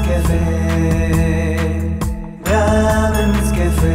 Cafe. Brahmins Cafe.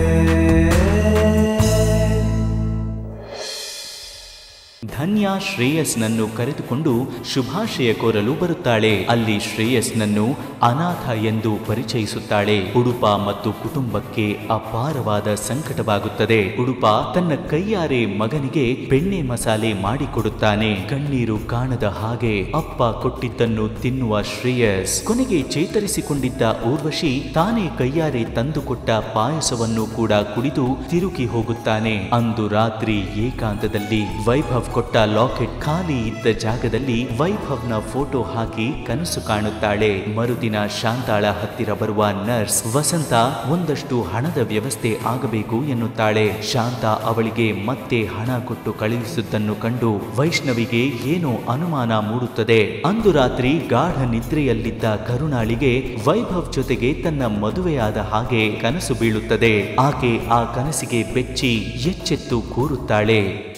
ಧನ್ಯ ಶ್ರೇಯಸ್ನನ್ನು ಕರೆದುಕೊಂಡು ಶುಭಾಶಯ ಕೋರಲು ಬರುತ್ತಾಳೆ ಅಲ್ಲಿ ಶ್ರೇಯಸ್ನನ್ನು ಅನಾಥ ಎಂದು ಪರಿಚಯಿಸುತ್ತಾಳೆ ಉಡುಪ ಮತ್ತು ಕುಟುಂಬಕ್ಕೆ ಅಪಾರವಾದ ಸಂಕಟವಾಗುತ್ತದೆ ಉಡುಪ ತನ್ನ ಕೈಯಾರೆ ಮಗನಿಗೆ ಬೆಣ್ಣೆ ಮಸಾಲೆ ಮಾಡಿಕೊಡುತ್ತಾನೆ ಕಣ್ಣೀರು ಕಾಣದ ಹಾಗೆ ಅಪ್ಪ ಕೊಟ್ಟಿದ್ದನ್ನು ತಿನ್ನುವ ಶ್ರೇಯಸ್ ಕೊನೆಗೆ ಚೇತರಿಸಿಕೊಂಡಿದ್ದ ಊರ್ವಶಿ ತಾನೇ ಕೈಯಾರೆ ತಂದುಕೊಟ್ಟ ಪಾಯಸವನ್ನು ಕೂಡ ಕುಡಿದು ತಿರುಗಿ ಹೋಗುತ್ತಾನೆ ಅಂದು ರಾತ್ರಿ ಏಕಾಂತದಲ್ಲಿ ವೈಭವ್ ಕೊಟ್ಟ ಲಾಕೆಟ್ ಖಾಲಿ ಇದ್ದ ಜಾಗದಲ್ಲಿ ವೈಭವ್ನ ಫೋಟೋ ಹಾಕಿ ಕನಸು ಕಾಣುತ್ತಾಳೆ ಮರುದಿನ ಶಾಂತಾಳ ಹತ್ತಿರ ಬರುವ ನರ್ಸ್ ವಸಂತ ಒಂದಷ್ಟು ಹಣದ ವ್ಯವಸ್ಥೆ ಆಗಬೇಕು ಎನ್ನುತ್ತಾಳೆ ಶಾಂತ ಅವಳಿಗೆ ಮತ್ತೆ ಹಣ ಕೊಟ್ಟು ಕಳುಹಿಸುವುದನ್ನು ಕಂಡು ವೈಷ್ಣವಿಗೆ ಏನೋ ಅನುಮಾನ ಮೂಡುತ್ತದೆ ಅಂದು ರಾತ್ರಿ ಗಾಢ ನಿದ್ರೆಯಲ್ಲಿದ್ದ ಕರುಣಾಳಿಗೆ ವೈಭವ್ ಜೊತೆಗೆ ತನ್ನ ಮದುವೆಯಾದ ಹಾಗೆ ಕನಸು ಬೀಳುತ್ತದೆ ಆಕೆ ಆ ಕನಸಿಗೆ ಬೆಚ್ಚಿ ಎಚ್ಚೆತ್ತು ಕೂರುತ್ತಾಳೆ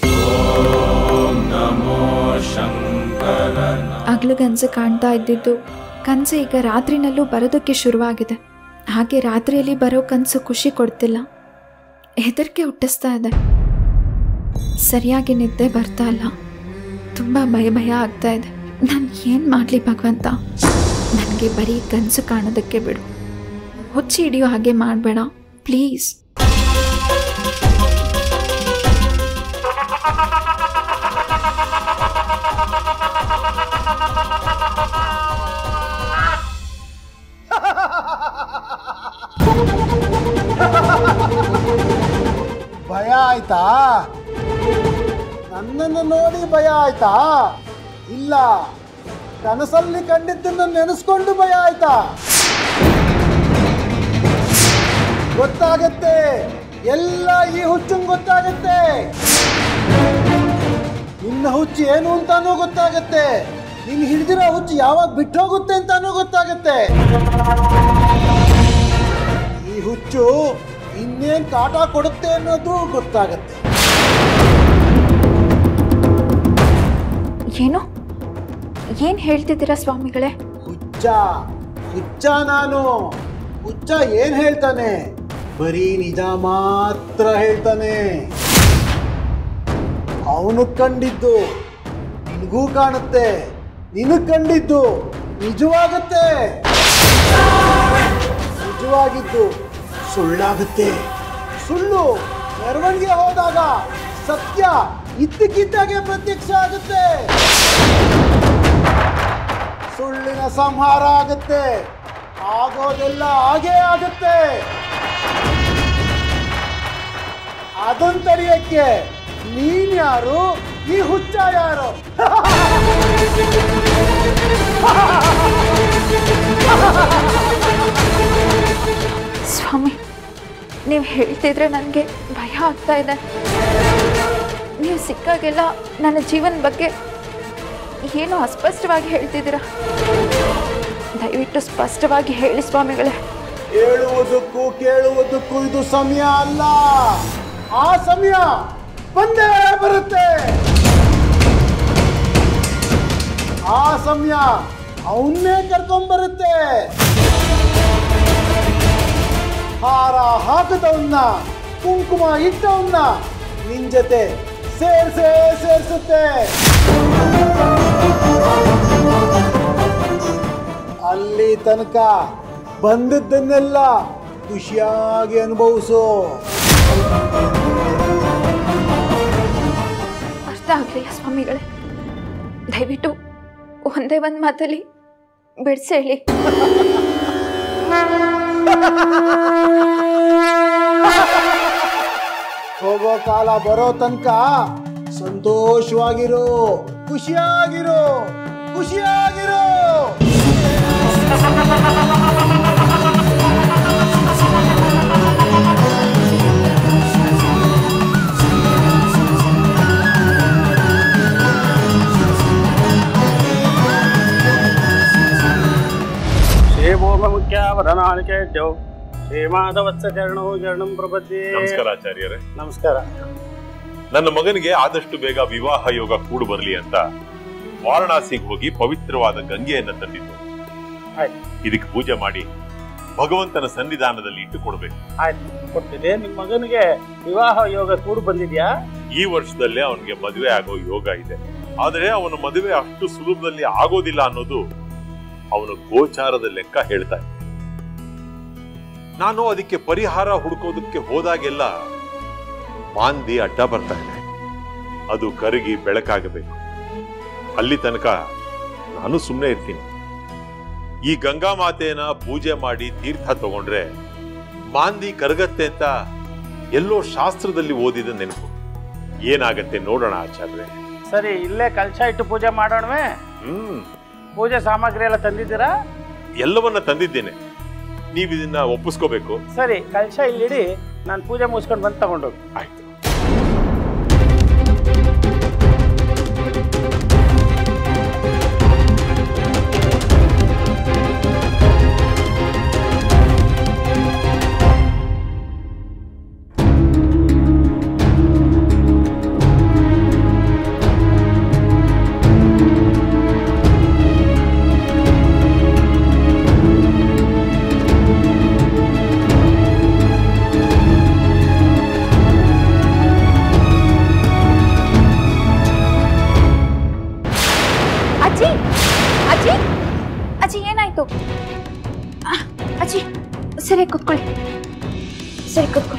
ಆಗ್ಲೂ ಕನಸು ಕಾಣ್ತಾ ಇದ್ದಿದ್ದು ಕನಸು ಈಗ ರಾತ್ರಿನಲ್ಲೂ ಬರೋದಕ್ಕೆ ಶುರುವಾಗಿದೆ ಹಾಗೆ ರಾತ್ರಿಯಲ್ಲಿ ಬರೋ ಕನಸು ಖುಷಿ ಕೊಡ್ತಿಲ್ಲ ಹೆದರಿಕೆ ಹುಟ್ಟಿಸ್ತಾ ಇದೆ ಸರಿಯಾಗಿ ನಿದ್ದೆ ಬರ್ತಾ ಇಲ್ಲ ತುಂಬ ಭಯ ಭಯ ಆಗ್ತಾ ಇದೆ ನಾನು ಏನು ಮಾಡಲಿ ಭಗವಂತ ನನಗೆ ಬರೀ ಕನಸು ಕಾಣೋದಕ್ಕೆ ಬಿಡು ಹುಚ್ಚಿ ಹಿಡಿಯೋ ಹಾಗೆ ಮಾಡಬೇಡ ಪ್ಲೀಸ್ ಭಯ ಆಯ್ತಾ ನನ್ನನ್ನು ನೋಡಿ ಭಯ ಆಯ್ತಾ ಇಲ್ಲ ಕನಸಲ್ಲಿ ಕಂಡಿದ್ದನ್ನು ನೆನೆಸ್ಕೊಂಡು ಭಯ ಆಯ್ತಾ ಗೊತ್ತಾಗತ್ತೆ ಎಲ್ಲ ಈ ಹುಚ್ಚಂಗ್ ಗೊತ್ತಾಗತ್ತೆ ನಿನ್ನ ಹುಚ್ಚು ಏನು ಅಂತಾನೂ ಗೊತ್ತಾಗತ್ತೆ ನೀನು ಹಿಡಿದಿರೋ ಹುಚ್ಚು ಯಾವಾಗ ಬಿಟ್ಟು ಹೋಗುತ್ತೆ ಅಂತಾನೂ ಗೊತ್ತಾಗತ್ತೆ ಈ ಹುಚ್ಚು ಇನ್ನೇನ್ ಕಾಟ ಕೊಡುತ್ತೆ ಅನ್ನೋದು ಗೊತ್ತಾಗತ್ತೆ ಏನು ಏನು ಹೇಳ್ತಿದ್ದೀರಾ ಸ್ವಾಮಿಗಳೇ ಹುಚ್ಚ ಹುಚ್ಚ ನಾನು ಹುಚ್ಚ ಏನ್ ಹೇಳ್ತಾನೆ ಬರೀ ನಿಜ ಮಾತ್ರ ಹೇಳ್ತಾನೆ ಅವನು ಕಂಡಿದ್ದು ನಿನಗೂ ಕಾಣುತ್ತೆ ನಿನಗ್ ಕಂಡಿದ್ದು ನಿಜವಾಗುತ್ತೆ ನಿಜವಾಗಿದ್ದು ಸುಳ್ಳಾಗುತ್ತೆ ಸುಳ್ಳು ಮೆರವಣಿಗೆ ಹೋದಾಗ ಸತ್ಯ ಇದ್ದಕ್ಕಿದ್ದಾಗೆ ಪ್ರತ್ಯಕ್ಷ ಆಗುತ್ತೆ ಸುಳ್ಳಿನ ಸಂಹಾರ ಆಗುತ್ತೆ ಆಗೋದೆಲ್ಲ ಹಾಗೇ ಆಗುತ್ತೆ ಅದನ್ ತಡೆಯಕ್ಕೆ ನೀನ್ ಯಾರು ಈ ಹುಚ್ಚ ಯಾರು ಸ್ವಾಮಿ ನೀವು ಹೇಳ್ತಿದ್ರೆ ನನಗೆ ಭಯ ಆಗ್ತಾ ಇದೆ ನೀವು ಸಿಕ್ಕಾಗೆಲ್ಲ ನನ್ನ ಜೀವನ ಬಗ್ಗೆ ಏನೋ ಅಸ್ಪಷ್ಟವಾಗಿ ಹೇಳ್ತಿದ್ದೀರಾ ದಯವಿಟ್ಟು ಸ್ಪಷ್ಟವಾಗಿ ಹೇಳಿ ಸ್ವಾಮಿಗಳೇ ಹೇಳುವುದಕ್ಕೂ ಕೇಳುವುದಕ್ಕೂ ಇದು ಸಮಯ ಅಲ್ಲ ಆ ಸಮಯ ಬಂದೇ ಬರುತ್ತೆ ಆ ಸಮಯ ಅವನ್ನೇ ಕರ್ಕೊಂಡ್ಬರುತ್ತೆ ಹಾರ ಹಾಕದವನ್ನ ಕುಂಕುಮ ಇಟ್ಟವನ್ನ ನಿನ್ ಜೊತೆ ಸೇರ್ಸೇ ಸೇರ್ಸುತ್ತೆ ಅಲ್ಲಿ ತನಕ ಬಂದದ್ದನ್ನೆಲ್ಲ ಖುಷಿಯಾಗಿ ಅನುಭವಿಸು ಅರ್ಥ ಆಗಲಿಲ್ಲ ಸ್ವಾಮಿಗಳೇ ದಯವಿಟ್ಟು ಒಂದೇ ಒಂದು ಮಾತಲ್ಲಿ ಬಿಡಿಸಿ ಹೇಳಿ ಹೋಗೋ ಕಾಲ ಬರೋ ತನಕ ಸಂತೋಷವಾಗಿರು ಖುಷಿಯಾಗಿರು ಖುಷಿಯಾಗಿರು ಮುಖ್ಯಾವರನಾಳಿಕೆಡ್ಯೌ ಶ್ರೀಮಾಧವತ್ಸ ಚರಣೋ ಚರಣಂ ಪ್ರಪದ್ಯೆ ನಮಸ್ಕಾರ ಆಚಾರ್ಯರೇ ನಮಸ್ಕಾರ ನನ್ನ ಮಗನಿಗೆ ಆದಷ್ಟು ಬೇಗ ವಿವಾಹ ಯೋಗ ಕೂಡು ಬರಲಿ ಅಂತ ವಾರಣಾಸಿಗೆ ಹೋಗಿ ಪವಿತ್ರವಾದ ಗಂಗೆಯನ್ನ ತಂದಿದ್ದು ಆಯ್ತು ಇದಕ್ಕೆ ಪೂಜೆ ಮಾಡಿ ಭಗವಂತನ ಸನ್ನಿಧಾನದಲ್ಲಿ ಇಟ್ಟು ಕೊಡ್ಬೇಕು ಆಯ್ತು ಕೊಡ್ತೀನಿ ನಿಮ್ಮ ಮಗನಿಗೆ ವಿವಾಹ ಯೋಗ ಕೂಡು ಬಂದಿದ್ಯಾ ಈ ವರ್ಷದಲ್ಲೇ ಅವನಿಗೆ ಮದುವೆ ಆಗೋ ಯೋಗ ಇದೆ ಆದರೆ ಅವನ ಮದುವೆ ಅಷ್ಟು ಸುಲಭದಲ್ಲಿ ಆಗೋದಿಲ್ಲ ಅನ್ನೋದು ಅವನ ಗೋಚಾರದ ಲೆಕ್ಕ ಹೇಳ್ತಾ ಇದೆ ನಾನು ಅದಕ್ಕೆ ಪರಿಹಾರ ಹುಡುಕೋದಕ್ಕೆ ಹೋದಾಗೆಲ್ಲ ಮಾಂದಿ ಅಡ್ಡ ಬರ್ತಾ ಇದೆ ಅದು ಕರಗಿ ಬೆಳಕಾಗಬೇಕು ಅಲ್ಲಿ ತನಕ ನಾನು ಸುಮ್ಮನೆ ಇರ್ತೀನಿ ಈ ಗಂಗಾ ಮಾತೆಯನ್ನ ಪೂಜೆ ಮಾಡಿ ತೀರ್ಥ ತಗೊಂಡ್ರೆ ಮಾಂದಿ ಕರಗತ್ತೆ ಅಂತ ಎಲ್ಲೋ ಶಾಸ್ತ್ರದಲ್ಲಿ ಓದಿದ ನೆನಪು ಏನಾಗತ್ತೆ ನೋಡೋಣ ಆಚಾರ್ಯ ಸರಿ ಇಲ್ಲೇ ಕಲಶ ಇಟ್ಟು ಪೂಜೆ ಮಾಡೋಣವೇ ಹ್ಮ್ ಪೂಜೆ ಸಾಮಗ್ರಿ ಎಲ್ಲ ತಂದಿದ್ದೀರಾ ಎಲ್ಲವನ್ನ ತಂದಿದ್ದೇನೆ ನೀವು ಇದನ್ನ ಒಪ್ಪಿಸ್ಕೋಬೇಕು ಸರಿ ಕಲಶ ಇಲ್ಲಿಡಿ ನಾನು ಪೂಜೆ ಮುಗಿಸ್ಕೊಂಡು ಬಂದು ತಗೊಂಡೋಗಿ ಆಯ್ತು ಅಜ್ಜಿ ಅಜ್ಜಿ ಅಜ್ಜಿ ಏನಾಯ್ತು ಆ, ಅಜ್ಜಿ ಸರಿ ಕೂತ್ಕೊಳ್ಳಿ ಸರಿ ಕೂತ್ಕೊಳ್ಳಿ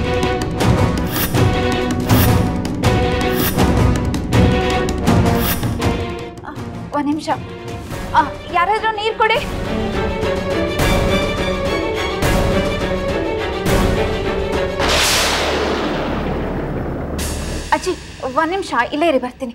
ಆ, ಒಂದ್ ನಿಮಿಷ ಯಾರಾದ್ರೂ ನೀರು ಕೊಡಿ ಅಜ್ಜಿ ಒಂದ್ ನಿಮಿಷ ಇಲ್ಲೇ ಇರಿ ಬರ್ತೀನಿ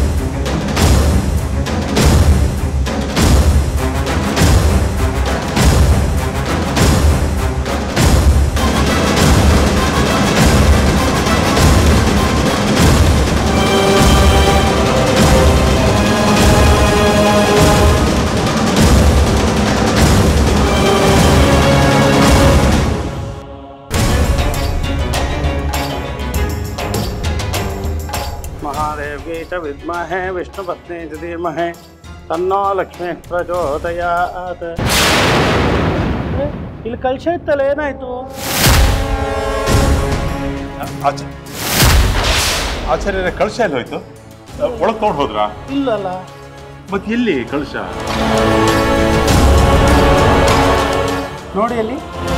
महादेव्यै च विद्महे विष्णुपत्नी च धीमहि ತನ್ನೋ ಲಕ್ಷ್ಮೀ ಪ್ರಚೋದಯಾತ್ ಏ, ಇಲ್ಲಿ ಕಲಶ ಇತ್ತಲ್ಲ ಏನಾಯ್ತು ಆಚ- ಆಚಾರ್ಯರೇ ಕಳಶ ಎಲ್ಲಿ ಹೋಯ್ತು ಒಳಗ್ ತಗೊಂಡ್ ಹೋದ್ರಾ ಇಲ್ಲಲ್ಲ ಮತ್ತೆ ಎಲ್ಲಿ ಕಳಶ ನೋಡಿ ಅಲ್ಲಿ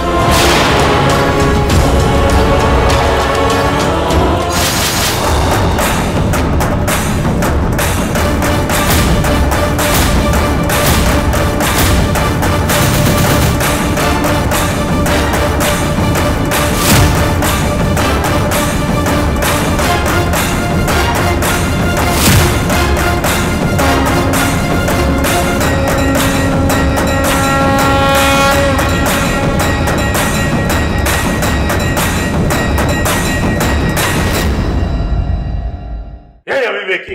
ಹೇಳಿ ಅವಿವೇಕಿ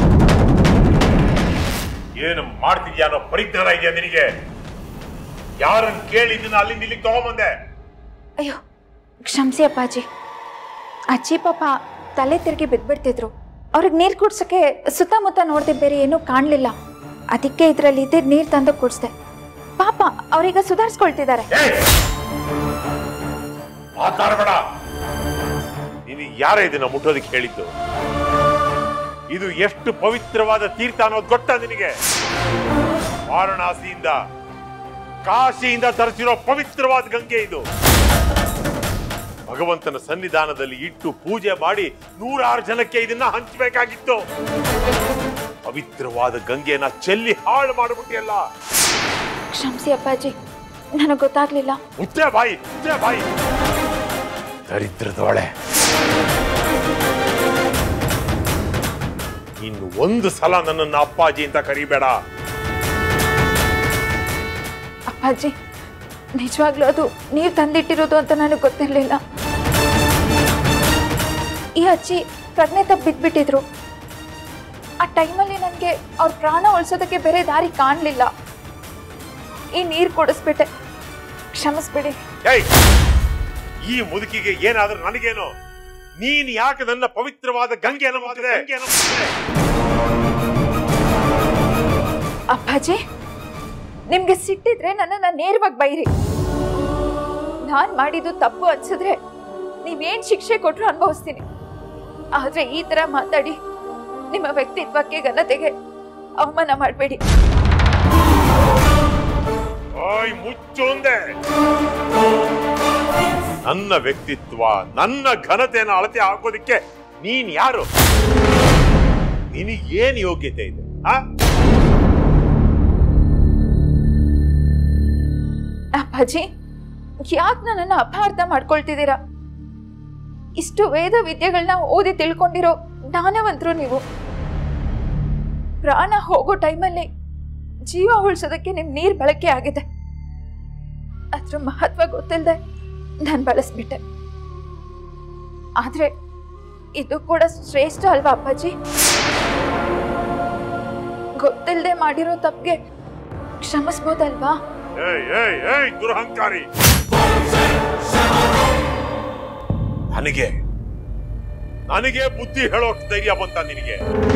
ಏನು ಮಾಡ್ತಿದ್ಯಾ ಅನ್ನೋ ಪರಿಜ್ಞಾನ ಇದೆಯಾ ನಿನಗೆ ಯಾರನ್ನ ಕೇಳಿ ಇದನ್ನ ಅಲ್ಲಿಂದ ಇಲ್ಲಿಗೆ ತಗೊಂಬಂದೆ ಅಯ್ಯೋ ಕ್ಷಮಿಸಿ ಅಪ್ಪಾಜಿ ಅಜ್ಜಿ ಪಾಪ ತಲೆ ತಿರುಗಿ ಬಿದ್ಬಿಡ್ತಿದ್ರು ಅವ್ರಿಗೆ ನೀರು ಕುಡ್ಸೋಕ್ಕೆ ಸುತ್ತಮುತ್ತ ನೋಡ್ದೆ ಬೇರೆ ಏನೂ ಕಾಣಲಿಲ್ಲ ಅದಕ್ಕೆ ಇದರಲ್ಲಿ ಇದ್ದಿದ್ದು ನೀರು ತಂದು ಕುಡಿಸ್ದೆ ಪಾಪ ಅವ್ರೀಗ ಸುಧಾರಿಸ್ಕೊಳ್ತಿದ್ದಾರೆ ಏಯ್! ಮಾತಾಡ್ಬೇಡ ನೀನು ಯಾರ ಇದನ್ನ ಮುಟ್ಟೋದಕ್ಕೆ ಹೇಳಿದ್ದು ಇದು ಎಷ್ಟು ಪವಿತ್ರವಾದ ತೀರ್ಥ ಅನ್ನೋದು ಗೊತ್ತಾ ನಿನಗೆ ವಾರಣಾಸಿಯಿಂದ ಕಾಶಿಯಿಂದ ತರಿಸಿರೋ ಪವಿತ್ರವಾದ ಗಂಗೆ ಇದು ಭಗವಂತನ ಸನ್ನಿಧಾನದಲ್ಲಿ ಇಟ್ಟು ಪೂಜೆ ಮಾಡಿ ನೂರಾರು ಜನಕ್ಕೆ ಇದನ್ನ ಹಂಚಬೇಕಾಗಿತ್ತು ಪವಿತ್ರವಾದ ಗಂಗೆನ ಚೆಲ್ಲಿ ಹಾಳು ಮಾಡಿಬಿಟ್ಟಿಯಲ್ಲ ಕ್ಷಮಿಸಿ ಅಪ್ಪಾಜಿ ನನಗೆ ಗೊತ್ತಾಗ್ಲಿಲ್ಲ ಮುಚ್ಚೆ ಬಾಯಿ ಮುಚ್ಚೆ ಬಾಯಿ ದರಿದ್ರದೊಳೆ ಇನ್ನು ಒಂದು ಸಲ ನನ್ನನ್ನು ಅಪ್ಪಾಜಿ ಅಂತ ಕರಿಬೇಡ ಅಪ್ಪಾಜಿ ನಿಜವಾಗ್ಲೂ ಅದು ನೀರು ತಂದಿಟ್ಟಿರೋದು ಅಂತ ನನಗೆ ಗೊತ್ತಿರಲಿಲ್ಲ ಈ ಅಜ್ಜಿ ಪ್ರಜ್ಞೆ ತಪ್ಪು ಬಿದ್ಬಿಟ್ಟಿದ್ರು ಆ ಟೈಮಲ್ಲಿ ನನಗೆ ಅವ್ರ ಪ್ರಾಣ ಉಳಿಸೋದಕ್ಕೆ ಬೇರೆ ದಾರಿ ಕಾಣಲಿಲ್ಲ ಈ ನೀರು ಕೊಡಿಸ್ಬಿಟ್ಟೆ ಕ್ಷಮಿಸ್ಬಿಡಿ ಏಯ್ ಈ ಮುದುಕಿಗೆ ಏನಾದ್ರೂ ನನಗೇನು ನೀನ್ ಯಾಕೆ ನನ್ನ ಪವಿತ್ರವಾದ ಗಂಗೆಯನ್ನು ಮುಟ್ಟಿದೆ ಅಪ್ಪಾಜಿ ನಿಮ್ಗೆ ಸಿಟ್ಟಿದ್ರೆ ನನ್ನನ್ನ ನೇರವಾಗಿ ಬೈರಿ ನಾನ್ ಮಾಡಿದ್ದು ತಪ್ಪು ಅನ್ಸಿದ್ರೆ ನೀವೇನ್ ಶಿಕ್ಷೆ ಕೊಟ್ರು ಅನುಭವಿಸ್ತೀನಿ ಆದ್ರೆ ಈ ತರ ಮಾತಾಡಿ ನಿಮ್ಮ ವ್ಯಕ್ತಿತ್ವಕ್ಕೆ ಘನತೆಗೆ ಅವಮಾನ ಮಾಡಬೇಡಿ ಓಯ್ ಮುಚ್ಚೊಂದೆ ನನ್ನ ವ್ಯಕ್ತಿತ್ವ ನನ್ನ ಘನತೆಯನ್ನು ಅಳತೆ ಹಾಕೋದಿಕ್ಕೆ ನೀನ್ ಯಾರು ನಿನಗೇನ್ ಯೋಗ್ಯತೆ ಇದೆ ಆ ಅಪ್ಪಾಜಿ ಯಾಕೆ ನನ್ನನ್ನು ಅಪಾರ್ಥ ಮಾಡ್ಕೊಳ್ತಿದ್ದೀರಾ ಇಷ್ಟು ವೇದ ವಿದ್ಯೆಗಳನ್ನ ಓದಿ ತಿಳ್ಕೊಂಡಿರೋ ಜ್ಞಾನವಂತರು ನೀವು ಪ್ರಾಣ ಹೋಗೋ ಟೈಮಲ್ಲಿ ಜೀವ ಉಳಿಸೋದಕ್ಕೆ ನಿಮ್ ನೀರ್ ಬಳಕೆ ಆಗಿದೆ ಅದ್ರ ಮಹತ್ವ ಗೊತ್ತಿಲ್ಲದೆ ನಾನು ಬಳಸ್ಬಿಟ್ಟೆ ಆದ್ರೆ ಇದು ಕೂಡ ಶ್ರೇಷ್ಠ ಅಲ್ವಾ ಅಪ್ಪಾಜಿ ಗೊತ್ತಿಲ್ಲದೆ ಮಾಡಿರೋ ತಪ್ಪಿಗೆ ಕ್ಷಮಿಸ್ಬೋದಲ್ವಾ ಏಯ್ ಏಯ್ ಏಯ್ ದುರಹಂಕಾರಿ ನನಗೆ ನನಗೆ ಬುದ್ಧಿ ಹೇಳೋಕ್ ಧೈರ್ಯ ಬಂತ ನಿನಗೆ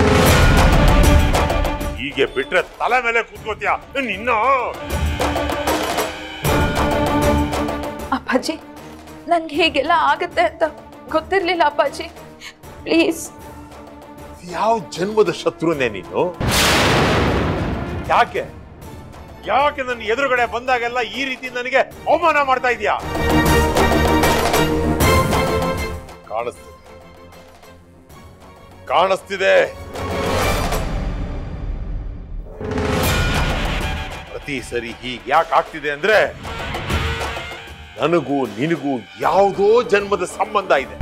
ಹೀಗೆ ಬಿಟ್ರೆ ತಲೆ ಮೇಲೆ ಕೂತ್ಕೋತೀಯ ನಿನ್ನ ಅಪ್ಪಾಜಿ ನನ್ಗೆ ಹೀಗೆಲ್ಲ ಆಗತ್ತೆ ಅಂತ ಗೊತ್ತಿರ್ಲಿಲ್ಲ ಅಪ್ಪಾಜಿ ಪ್ಲೀಸ್ ಯಾವ ಜನ್ಮದ ಶತ್ರುನೇ ನೀನು ಯಾಕೆ ಯಾಕೆ ನನ್ನ ಎದುರುಗಡೆ ಬಂದಾಗೆಲ್ಲ ಈ ರೀತಿ ನನಗೆ ಅವಮಾನ ಮಾಡ್ತಾ ಇದೀಯಾ ಕಾಣಿಸ್ತಿದೆ ಕಾಣಿಸ್ತಿದೆ ಪ್ರತಿ ಸರಿ ಹೀಗೆ ಯಾಕೆ ಆಗ್ತಿದೆ ಅಂದ್ರೆ ನನಗೂ ನಿನಗೂ ಯಾವುದೋ ಜನ್ಮದ ಸಂಬಂಧ ಇದೆ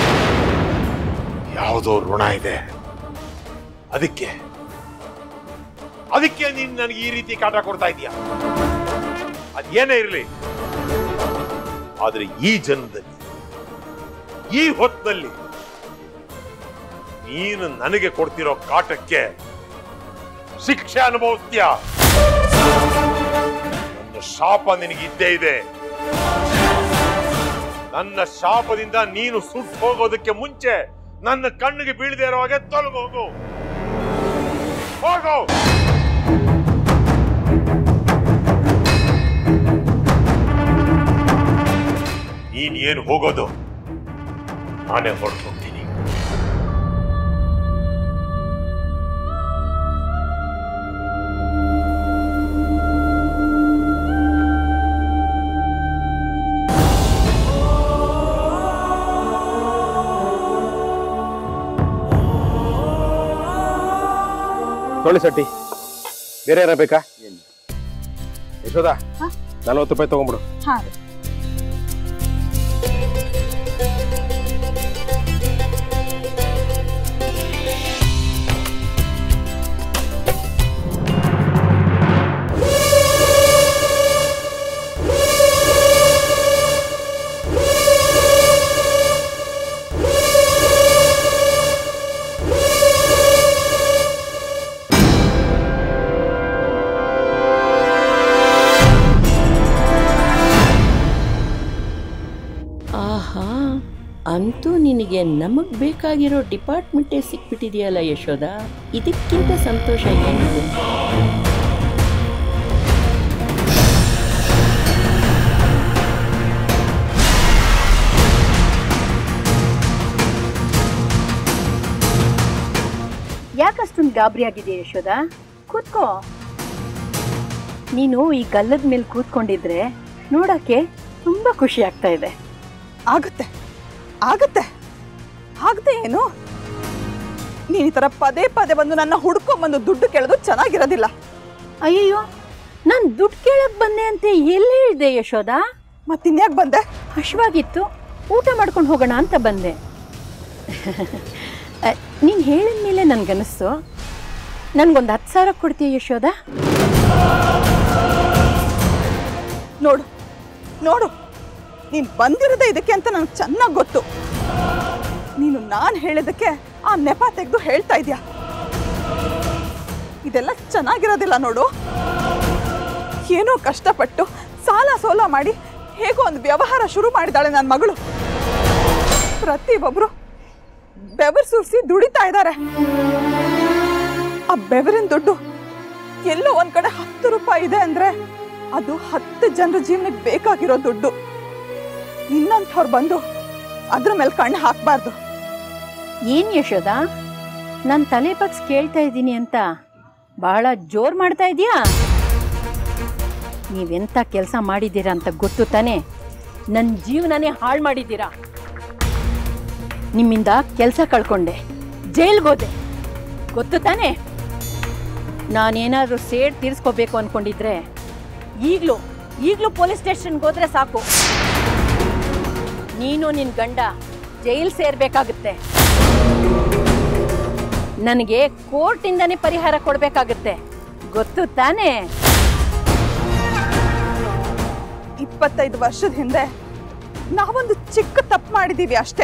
ಯಾವುದೋ ಋಣ ಇದೆ ಅದಕ್ಕೆ ಅದಕ್ಕೆ ನೀನ್ ನನಗೆ ಈ ರೀತಿ ಕಾಟ ಕೊಡ್ತಾ ಇದೀಯ ಅದೇನೇ ಇರಲಿ ಆದ್ರೆ ಈ ಜನ್ಮದಲ್ಲಿ ಈ ಹೊತ್ತಿನಲ್ಲಿ ನೀನು ನನಗೆ ಕೊಡ್ತಿರೋ ಕಾಟಕ್ಕೆ ಶಿಕ್ಷೆ ಅನುಭವಿಸ್ತೀಯ ನನ್ನ ಶಾಪ ನಿನಗೆ ಇದ್ದೇ ಇದೆ ನನ್ನ ಶಾಪದಿಂದ ನೀನು ಸುಟ್ಟು ಹೋಗೋದಕ್ಕೆ ಮುಂಚೆ ನನ್ನ ಕಣ್ಣಿಗೆ ಬೀಳದೆ ಇರೋ ಹಾಗೆ ತೊಲಗೋಗು ಹೋಗು ನೀನ್ ಏನು ಹೋಗೋದು ನಾನೇ ಹೊರಟೋಗ್ತೀನಿ ತೊಳಿ ಸಟ್ಟಿ ಬೇರೆ ಏನಾರ ಬೇಕಾ ಯಶೋದ ನಲ್ವತ್ತು ರೂಪಾಯಿ ತಗೊಂಬಿಡು ಆಹಾ ಅಂತೂ ನಿನಗೆ ನಮಗ್ ಬೇಕಾಗಿರೋ ಡಿಪಾರ್ಟ್ಮೆಂಟೇ ಸಿಕ್ಬಿಟ್ಟಿದೆಯಲ್ಲ ಯಶೋದ ಇದಕ್ಕಿಂತ ಸಂತೋಷ ಏನಿದೆ ಯಾಕಷ್ಟೊಂದು ಗಾಬರಿ ಆಗಿದೆ ಯಶೋದ ಕೂತ್ಕೋ ನೀನು ಈ ಗಲ್ಲದ ಮೇಲೆ ಕೂತ್ಕೊಂಡಿದ್ರೆ ನೋಡಕ್ಕೆ ತುಂಬಾ ಖುಷಿ ಆಗ್ತಾ ಇದೆ ಆಗುತ್ತೆ ಆಗುತ್ತೆ ಆಗದೆ ಏನು ನೀನು ಈ ಥರ ಪದೇ ಪದೇ ಬಂದು ನನ್ನ ಹುಡ್ಕೊಂಬಂದು ದುಡ್ಡು ಕೇಳೋದು ಚೆನ್ನಾಗಿರೋದಿಲ್ಲ ಅಯ್ಯಯ್ಯೋ ನಾನು ದುಡ್ಡು ಕೇಳಕ್ ಬಂದೆ ಅಂತ ಎಲ್ಲಿ ಹೇಳಿದೆ ಯಶೋದ ಮತ್ತಿನ್ಯಾಕೆ ಬಂದೆ ಹಶ್ವಾಗಿತ್ತು ಊಟ ಮಾಡ್ಕೊಂಡು ಹೋಗೋಣ ಅಂತ ಬಂದೆ ನೀನು ಹೇಳಿದ ಮೇಲೆ ನನ್ಗನ್ನಿಸ್ತು ನನ್ಗೊಂದು ಹತ್ತು ಸಾವಿರ ಕೊಡ್ತೀಯ ಯಶೋದ ನೋಡು ನೋಡು ನೀನು ಬಂದಿರೋದೇ ಇದಕ್ಕೆ ಅಂತ ನನಗೆ ಚೆನ್ನಾಗಿ ಗೊತ್ತು ನೀನು ನಾನು ಹೇಳಿದ್ದಕ್ಕೆ ಆ ನೆಪ ತೆಗೆದು ಹೇಳ್ತಾ ಇದೀಯ ಇದೆಲ್ಲ ಚೆನ್ನಾಗಿರೋದಿಲ್ಲ ನೋಡು ಏನೋ ಕಷ್ಟಪಟ್ಟು ಸಾಲ ಸೋಲ ಮಾಡಿ ಹೇಗೋ ಒಂದು ವ್ಯವಹಾರ ಶುರು ಮಾಡಿದಾಳೆ ನನ್ನ ಮಗಳು ಪ್ರತಿಯೊಬ್ಬರು ಬೆವರು ಸುರಿಸಿ ದುಡಿತಾ ಇದ್ದಾರೆ ಆ ಬೆವರಿನ ದುಡ್ಡು ಎಲ್ಲೋ ಒಂದ್ ಕಡೆ ಹತ್ತು ರೂಪಾಯಿ ಇದೆ ಅಂದ್ರೆ ಅದು ಹತ್ತು ಜನರ ಜೀವನಕ್ಕೆ ಬೇಕಾಗಿರೋ ದುಡ್ಡು ನಿನ್ನಂಥವ್ರು ಬಂದು ಅದ್ರ ಮೇಲೆ ಕಣ್ಣು ಹಾಕ್ಬಾರ್ದು ಏನ್ ಯಶೋದ ನಾನು ತಲೆ ಬಗ್ಸ್ ಕೇಳ್ತಾ ಇದ್ದೀನಿ ಅಂತ ಬಹಳ ಜೋರ್ ಮಾಡ್ತಾ ಇದೀಯಾ ನೀವೆಂತ ಕೆಲಸ ಮಾಡಿದ್ದೀರಾ ಅಂತ ಗೊತ್ತು ತಾನೇ ನನ್ನ ಜೀವನನೇ ಹಾಳು ಮಾಡಿದ್ದೀರಾ ನಿಮ್ಮಿಂದ ಕೆಲಸ ಕಳ್ಕೊಂಡೆ ಜೈಲ್ಗೋದೆ ಗೊತ್ತು ತಾನೇ ನಾನೇನಾದ್ರೂ ಸೇಡ್ ತೀರ್ಸ್ಕೋಬೇಕು ಅನ್ಕೊಂಡಿದ್ರೆ ಈಗಲೂ ಈಗಲೂ ಪೊಲೀಸ್ ಸ್ಟೇಷನ್ಗೆ ಹೋದ್ರೆ ಸಾಕು ನೀನು ನಿನ್ನ ಗಂಡ ಜೈಲ್ ಸೇರ್ಬೇಕಾಗುತ್ತೆ ನನಗೆ ಕೋರ್ಟಿಂದನೇ ಪರಿಹಾರ ಕೊಡಬೇಕಾಗುತ್ತೆ ಗೊತ್ತು ತಾನೇ ಇಪ್ಪತ್ತೈದು ವರ್ಷದ ಹಿಂದೆ ನಾವೊಂದು ಚಿಕ್ಕ ತಪ್ಪು ಮಾಡಿದೀವಿ ಅಷ್ಟೇ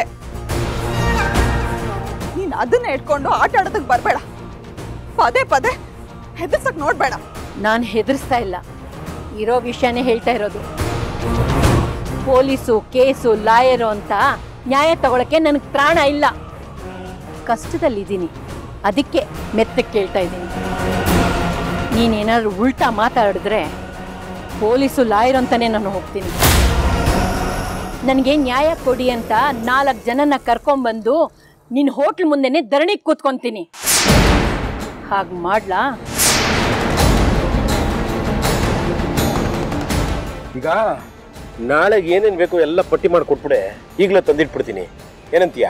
ನೀನ್ ಅದನ್ನ ಇಟ್ಕೊಂಡು ಆಟ ಆಡೋದಕ್ಕೆ ಬರ್ಬೇಡ ಪದೇ ಪದೇ ಹೆದರ್ಸಕ್ ನೋಡ್ಬೇಡ ನಾನು ಹೆದರ್ಸ್ತಾ ಇಲ್ಲ ಇರೋ ವಿಷಯನೇ ಹೇಳ್ತಾ ಇರೋದು ಪೊಲೀಸು ಕೇಸು ಲಾಯರು ಅಂತ ನ್ಯಾಯ ತಗೊಳಕ್ಕೆ ನನಗೆ ಪ್ರಾಣ ಇಲ್ಲ ಕಷ್ಟದಲ್ಲಿದ್ದೀನಿ ಅದಕ್ಕೆ ಮೆತ್ತಕ್ಕೆ ಕೇಳ್ತಾ ಇದ್ದೀನಿ ನೀನೇನಾದ್ರೂ ಉಲ್ಟಾ ಮಾತಾಡಿದ್ರೆ ಪೊಲೀಸು ಲಾಯರ್ ಅಂತಾನೆ ನಾನು ಹೋಗ್ತೀನಿ ನನಗೆ ನ್ಯಾಯ ಕೊಡಿ ಅಂತ ನಾಲ್ಕು ಜನನ ಕರ್ಕೊಂಬಂದು ನಿನ್ನ ಹೋಟ್ಲ್ ಮುಂದೆನೆ ಧರಣಿಗೆ ಕೂತ್ಕೊಂತೀನಿ ಹಾಗೆ ಮಾಡ್ಲಾ ಈಗ ನಾಳೆಗೆ ಏನೇನ್ ಬೇಕು ಎಲ್ಲ ಪಟ್ಟಿ ಮಾಡಿ ಕೊಟ್ಬಿಡೆ ಈಗಲೇ ತಂದಿಟ್ಬಿಡ್ತೀನಿ ಏನಂತೀಯ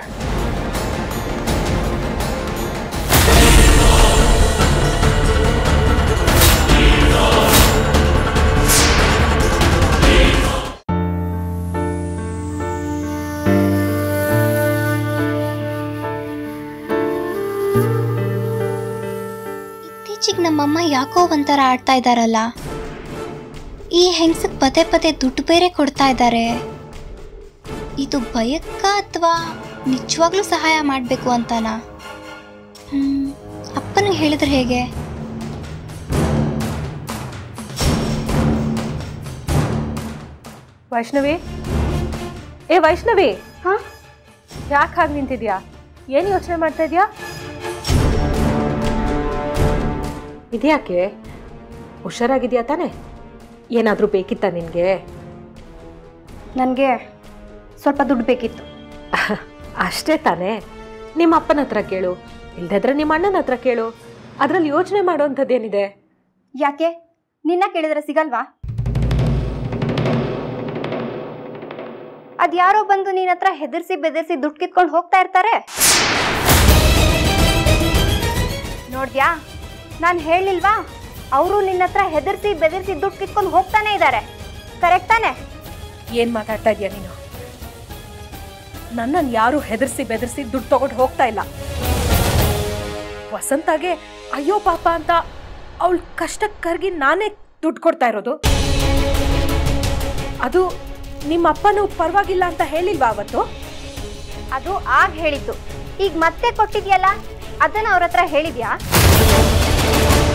ಇತ್ತೀಚೆಗೆ ನಮ್ಮಮ್ಮ ಯಾಕೋ ಒಂಥರ ಆಡ್ತಾ ಇದ್ದಾರಲ್ಲ ಈ ಹೆಂಗ್ಸಕ್ ಪದೇ ಪದೇ ದುಡ್ಡು ಬೇರೆ ಕೊಡ್ತಾ ಇದ್ದಾರೆ ಇದು ಭಯಕ್ಕ ಅಥವಾ ನಿಜವಾಗ್ಲೂ ಸಹಾಯ ಮಾಡಬೇಕು ಅಂತನಾ ಹ್ಮ್, ಅಪ್ಪನಿಗೆ ಹೇಳಿದ್ರೆ ಹೇಗೆ ವೈಷ್ಣವಿ ಏ ವೈಷ್ಣವಿ ಹಾ ಯಾಕೆ ಹಾಗೆ ನಿಂತಿದ್ಯಾ ಏನು ಯೋಚನೆ ಮಾಡ್ತಾ ಇದೀಯಾ ಇದ್ಯಾಕೆ ಹುಷಾರಾಗಿದ್ಯಾ ತಾನೆ ಏನಾದರೂ ಬೇಕಿತ್ತಾ ನಿನಗೆ ನನಗೆ ಸ್ವಲ್ಪ ದುಡ್ಡು ಬೇಕಿತ್ತು ಅಷ್ಟೇ ತಾನೇ ನಿಮ್ಮ ಅಪ್ಪನ ಹತ್ರ ಕೇಳು ಇಲ್ದಿದ್ರೆ ನಿಮ್ಮ ಅಣ್ಣನ ಹತ್ರ ಕೇಳು ಅದರಲ್ಲಿ ಯೋಚನೆ ಮಾಡೋವಂಥದ್ದೇನಿದೆ ಯಾಕೆ ನಿನ್ನ ಕೇಳಿದ್ರೆ ಸಿಗಲ್ವಾ ಅದ್ಯಾರೋ ಬಂದು ನಿನ್ನ ಹತ್ರ ಹೆದರ್ಸಿ ಬೆದರ್ಸಿ ದುಡ್ಡು ಕಿತ್ಕೊಂಡು ಹೋಗ್ತಾ ಇರ್ತಾರೆ ನೋಡ್ದ್ಯಾ ನಾನು ಹೇಳಿಲ್ವಾ ಅವರು ನಿನ್ನ ಹತ್ರ ಹೆದರ್ಸಿ ಬೆದರ್ಸಿ ದುಡ್ಡು ಕಿತ್ಕೊಂಡು ಹೋಗ್ತಾನೆ ಇದ್ದಾರೆ ಕರೆಕ್ಟ್ ತಾನೆ ಏನು ಮಾತಾಡ್ತಾ ಇದೀಯ ನೀನು ನನ್ನನ್ನು ಯಾರು ಹೆದರ್ಸಿ ಬೆದರ್ಸಿ ದುಡ್ಡು ತಗೊಂಡು ಹೋಗ್ತಾ ಇಲ್ಲ ವಸಂತಾಗೆ ಅಯ್ಯೋ ಪಾಪ ಅಂತ ಅವಳ ಕಷ್ಟಕ್ಕೆ ಕರ್ಗಿ ನಾನೇ ದುಡ್ಡು ಕೊಡ್ತಾ ಇರೋದು ಅದು ನಿಮ್ಮ ಅಪ್ಪನು ಪರವಾಗಿಲ್ಲ ಅಂತ ಹೇಳಿಲ್ವಾ ಅವತ್ತು ಅದು ಆಗ ಹೇಳಿದ್ದು ಈಗ ಮತ್ತೆ ಕೊಟ್ಟಿದ್ಯಲ್ಲ ಅದನ್ನ ಅವ್ರ ಹತ್ರ ಹೇಳಿದ್ಯಾ